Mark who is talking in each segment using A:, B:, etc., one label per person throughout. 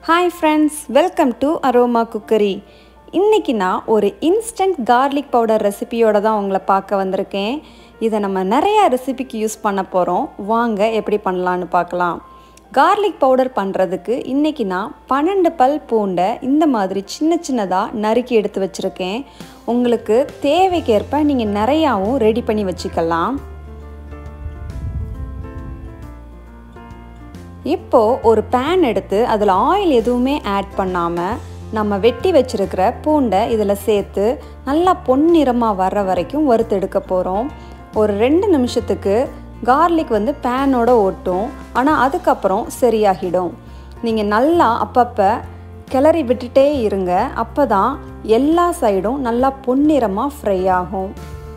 A: hi friends welcome to aroma cookery இன்றைக்கி நான் ஒரு இன்ஸ்டன்ட் கார்லிக் பவுடர் ரெசிபியோட தான் உங்களை பார்க்க வந்திருக்கேன் இதை நம்ம நிறையா ரெசிபிக்கு யூஸ் பண்ண போகிறோம் வாங்க எப்படி பண்ணலான்னு பார்க்கலாம் கார்லிக் பவுடர் பண்ணுறதுக்கு இன்றைக்கி நான் பன்னெண்டு பல் பூண்டை இந்த மாதிரி சின்ன சின்னதாக நறுக்கி எடுத்து வச்சுருக்கேன் உங்களுக்கு தேவைக்கேற்ப நீங்கள் நிறையாவும் ரெடி பண்ணி வச்சுக்கலாம் இப்போது ஒரு பேன் எடுத்து அதில் ஆயில் எதுவுமே ஆட் பண்ணாமல் நம்ம வெட்டி வச்சுருக்கிற பூண்டை இதில் சேர்த்து நல்லா பொன்னிறமாக வர்ற வரைக்கும் வறுத்து எடுக்க போகிறோம் ஒரு ரெண்டு நிமிஷத்துக்கு கார்லிக் வந்து பேனோட ஓட்டும் ஆனால் அதுக்கப்புறம் சரியாகிடும் நீங்கள் நல்லா அப்பப்போ கிளறி விட்டுட்டே இருங்க அப்போ தான் எல்லா சைடும் நல்லா பொன்னிறமாக ஃப்ரை ஆகும்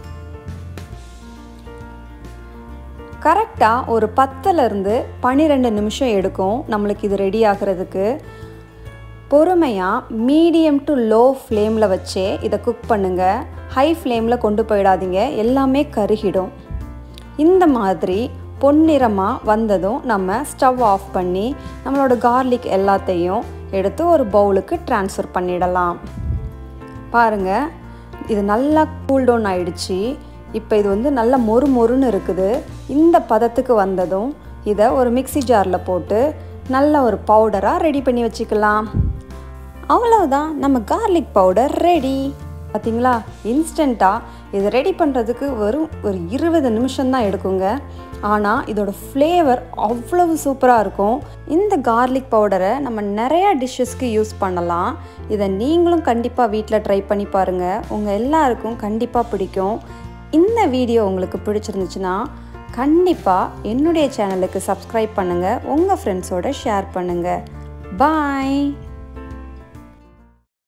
A: கரெக்டாக ஒரு பத்துலேருந்து பன்னிரெண்டு நிமிஷம் எடுக்கும் நம்மளுக்கு இது ரெடி ஆகிறதுக்கு பொறுமையாக மீடியம் டு லோ ஃப்ளேமில் வச்சே இதை குக் பண்ணுங்கள் ஹை ஃப்ளேமில் கொண்டு போயிடாதீங்க எல்லாமே கருகிடும் இந்த மாதிரி பொன்னிறமாக வந்ததும் நம்ம ஸ்டவ் ஆஃப் பண்ணி நம்மளோட கார்லிக் எல்லாத்தையும் எடுத்து ஒரு பவுலுக்கு ட்ரான்ஸ்ஃபர் பண்ணிடலாம் பாருங்கள் இது நல்லா கூல் டவுன் ஆயிடுச்சு இப்போ இது வந்து நல்ல மொறு மொறுன்னு இருக்குது இந்த பதத்துக்கு வந்ததும் இதை ஒரு மிக்சி ஜாரில் போட்டு நல்ல ஒரு பவுடராக ரெடி பண்ணி வச்சுக்கலாம் அவ்வளவுதான் நம்ம கார்லிக் பவுடர் ரெடி பார்த்தீங்களா இன்ஸ்டண்ட்டாக இதை ரெடி பண்ணுறதுக்கு வெறும் ஒரு இருபது நிமிஷம் தான் எடுக்குங்க ஆனால் இதோட ஃப்ளேவர் அவ்வளவு சூப்பராக இருக்கும் இந்த கார்லிக் பவுடரை நம்ம நிறையா டிஷ்ஷஸ்க்கு யூஸ் பண்ணலாம் இதை நீங்களும் கண்டிப்பாக வீட்டில் ட்ரை பண்ணி பாருங்கள் உங்கள் எல்லாருக்கும் கண்டிப்பாக பிடிக்கும் இந்த வீடியோ உங்களுக்கு பிடிச்சிருந்துச்சுன்னா கண்டிப்பாக என்னுடைய சேனலுக்கு சப்ஸ்கிரைப் பண்ணுங்கள் உங்கள் ஃப்ரெண்ட்ஸோட ஷேர் பண்ணுங்கள் பாய்